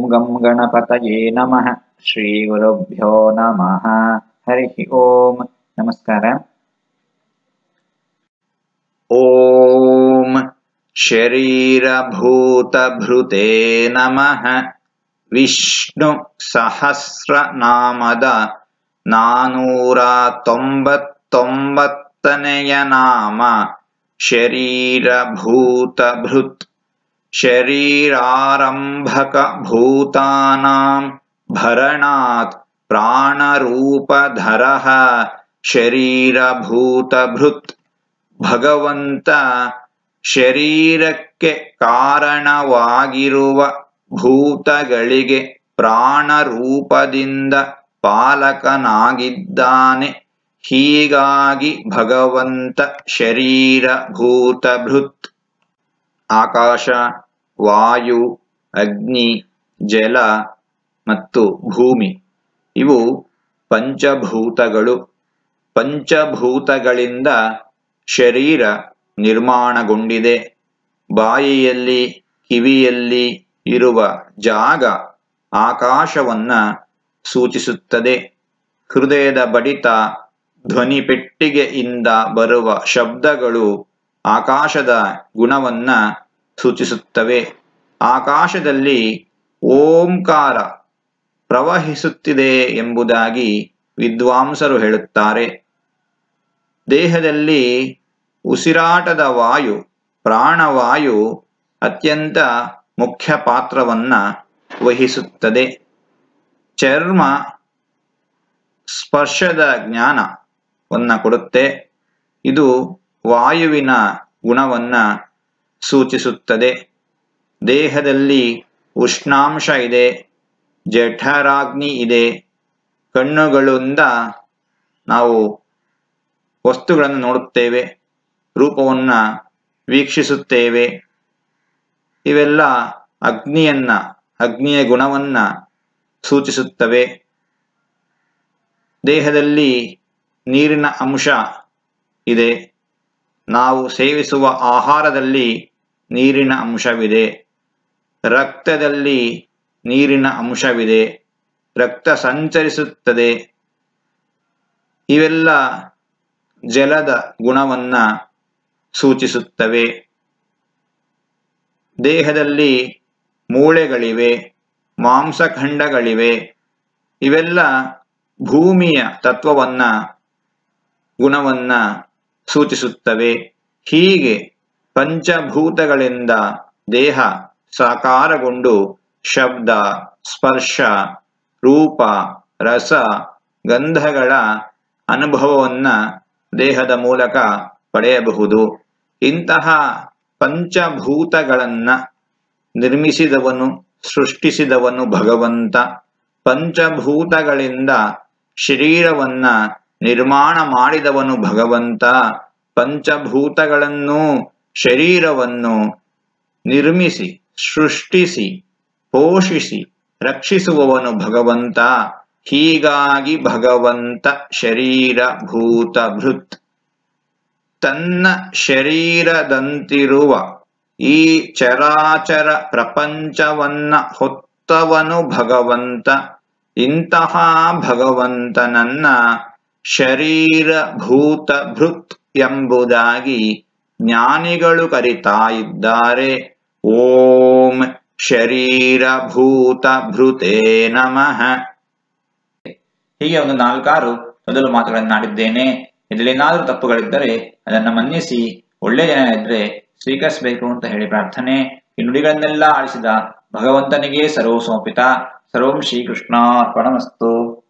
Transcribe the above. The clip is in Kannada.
ಗಂ ಗಣಪತಯೇ ನಮಃ ಶ್ರೀ ಗುರುಭ್ಯೋ ನಮಃ ಹರಿ ಓಂ ನಮಸ್ಕಾರ ಓಂ ಶರೀರಭೂತಭೃತೆ ನಮಃ ವಿಷ್ಣು ಸಹಸ್ರನಾಮದ ನಾನೂರ ತೊಂಬತ್ತೊಂಬತ್ತನೆಯ ನಾಮ ಶರೀರಭೂತಭೃತ್ ಶರೀರಾರಂಭಕ ಭೂತಾನಾಂ ಭರಣಾತ್ ಪ್ರಾಣರೂಪಧರಃ ಶರೀರಭೂತಭೃತ್ ಭಗವಂತ ಶರೀರಕ್ಕೆ ಕಾರಣವಾಗಿರುವ ಭೂತಗಳಿಗೆ ಪ್ರಾಣರೂಪದಿಂದ ಪಾಲಕನಾಗಿದ್ದಾನೆ ಹೀಗಾಗಿ ಭಗವಂತ ಶರೀರಭೂತಭೃತ್ ಆಕಾಶ ವಾಯು ಅಗ್ನಿ ಜಲ ಮತ್ತು ಭೂಮಿ ಇವು ಪಂಚಭೂತಗಳು ಪಂಚಭೂತಗಳಿಂದ ಶರೀರ ನಿರ್ಮಾಣಗೊಂಡಿದೆ ಬಾಯಿಯಲ್ಲಿ ಕಿವಿಯಲ್ಲಿ ಇರುವ ಜಾಗ ಆಕಾಶವನ್ನ ಸೂಚಿಸುತ್ತದೆ ಹೃದಯದ ಬಡಿತ ಧ್ವನಿ ಪೆಟ್ಟಿಗೆಯಿಂದ ಬರುವ ಶಬ್ದಗಳು ಆಕಾಶದ ಗುಣವನ್ನ ಸೂಚಿಸುತ್ತವೆ ಆಕಾಶದಲ್ಲಿ ಓಂಕಾರ ಪ್ರವಹಿಸುತ್ತಿದೆ ಎಂಬುದಾಗಿ ವಿದ್ವಾಂಸರು ಹೇಳುತ್ತಾರೆ ದೇಹದಲ್ಲಿ ಉಸಿರಾಟದ ವಾಯು ಪ್ರಾಣವಾಯು ಅತ್ಯಂತ ಮುಖ್ಯ ಪಾತ್ರವನ್ನ ವಹಿಸುತ್ತದೆ ಚರ್ಮ ಸ್ಪರ್ಶದ ಜ್ಞಾನವನ್ನ ಕೊಡುತ್ತೆ ಇದು ವಾಯುವಿನ ಗುಣವನ್ನ ಸೂಚಿಸುತ್ತದೆ ದೇಹದಲ್ಲಿ ಉಷ್ಣಾಂಶ ಇದೆ ಜಠರಾಗ್ನಿ ಇದೆ ಕಣ್ಣುಗಳಿಂದ ನಾವು ವಸ್ತುಗಳನ್ನು ನೋಡುತ್ತೇವೆ ರೂಪವನ್ನ ವೀಕ್ಷಿಸುತ್ತೇವೆ ಇವೆಲ್ಲ ಅಗ್ನಿಯನ್ನ ಅಗ್ನಿಯ ಗುಣವನ್ನ ಸೂಚಿಸುತ್ತವೆ ದೇಹದಲ್ಲಿ ನೀರಿನ ಅಂಶ ಇದೆ ನಾವು ಸೇವಿಸುವ ಆಹಾರದಲ್ಲಿ ನೀರಿನ ಅಂಶವಿದೆ ರಕ್ತದಲ್ಲಿ ನೀರಿನ ಅಂಶವಿದೆ ರಕ್ತ ಸಂಚರಿಸುತ್ತದೆ ಇವೆಲ್ಲ ಜಲದ ಗುಣವನ್ನ ಸೂಚಿಸುತ್ತವೆ ದೇಹದಲ್ಲಿ ಮೂಳೆಗಳಿವೆ ಮಾಂಸಖಂಡಗಳಿವೆ ಇವೆಲ್ಲ ಭೂಮಿಯ ತತ್ವವನ್ನ ಗುಣವನ್ನ ಸೂಚಿಸುತ್ತವೆ ಹೀಗೆ ಪಂಚಭೂತಗಳಿಂದ ದೇಹ ಸಾಕಾರಗೊಂಡು ಶಬ್ದ ಸ್ಪರ್ಶ ರೂಪ ರಸ ಗಂಧಗಳ ಅನುಭವವನ್ನ ದೇಹದ ಮೂಲಕ ಪಡೆಯಬಹುದು ಇಂತಹ ಪಂಚಭೂತಗಳನ್ನ ನಿರ್ಮಿಸಿದವನು ಸೃಷ್ಟಿಸಿದವನು ಭಗವಂತ ಪಂಚಭೂತಗಳಿಂದ ಶರೀರವನ್ನ ನಿರ್ಮಾಣ ಮಾಡಿದವನು ಭಗವಂತ ಪಂಚಭೂತಗಳನ್ನು ಶರೀರವನ್ನು ನಿರ್ಮಿಸಿ ಸೃಷ್ಟಿಸಿ ಪೋಷಿಸಿ ರಕ್ಷಿಸುವವನು ಭಗವಂತ ಹೀಗಾಗಿ ಭಗವಂತ ಶರೀರಭೂತಭೃತ್ ತನ್ನ ಶರೀರದಂತಿರುವ ಈ ಚರಾಚರ ಪ್ರಪಂಚವನ್ನ ಹೊತ್ತವನು ಭಗವಂತ ಇಂತಹ ಭಗವಂತನನ್ನ ಶರೀರಭೂತಭೃತ್ ಎಂಬುದಾಗಿ ಜ್ಞಾನಿಗಳು ಕರಿತಾ ಇದ್ದಾರೆ ಓಂ ಶರೀರಭೂತಭೃತೇ ನಮಃ ಹೀಗೆ ಒಂದು ನಾಲ್ಕಾರು ಮೊದಲು ಮಾತುಗಳನ್ನಾಡಿದ್ದೇನೆ ಇದರಲ್ಲೇನಾದರೂ ತಪ್ಪುಗಳಿದ್ದರೆ ಅದನ್ನು ಮನ್ನಿಸಿ ಒಳ್ಳೆಯ ಜನ ಇದ್ರೆ ಸ್ವೀಕರಿಸಬೇಕು ಅಂತ ಹೇಳಿ ಪ್ರಾರ್ಥನೆ ಈ ನುಡಿಗಳನ್ನೆಲ್ಲ ಆಳಿಸಿದ ಭಗವಂತನಿಗೆ ಸರ್ವ ಸಮರ್ಪಿತ ಸರ್ವಂ ಶ್ರೀಕೃಷ್ಣಾರ್ಪಣಮಸ್ತು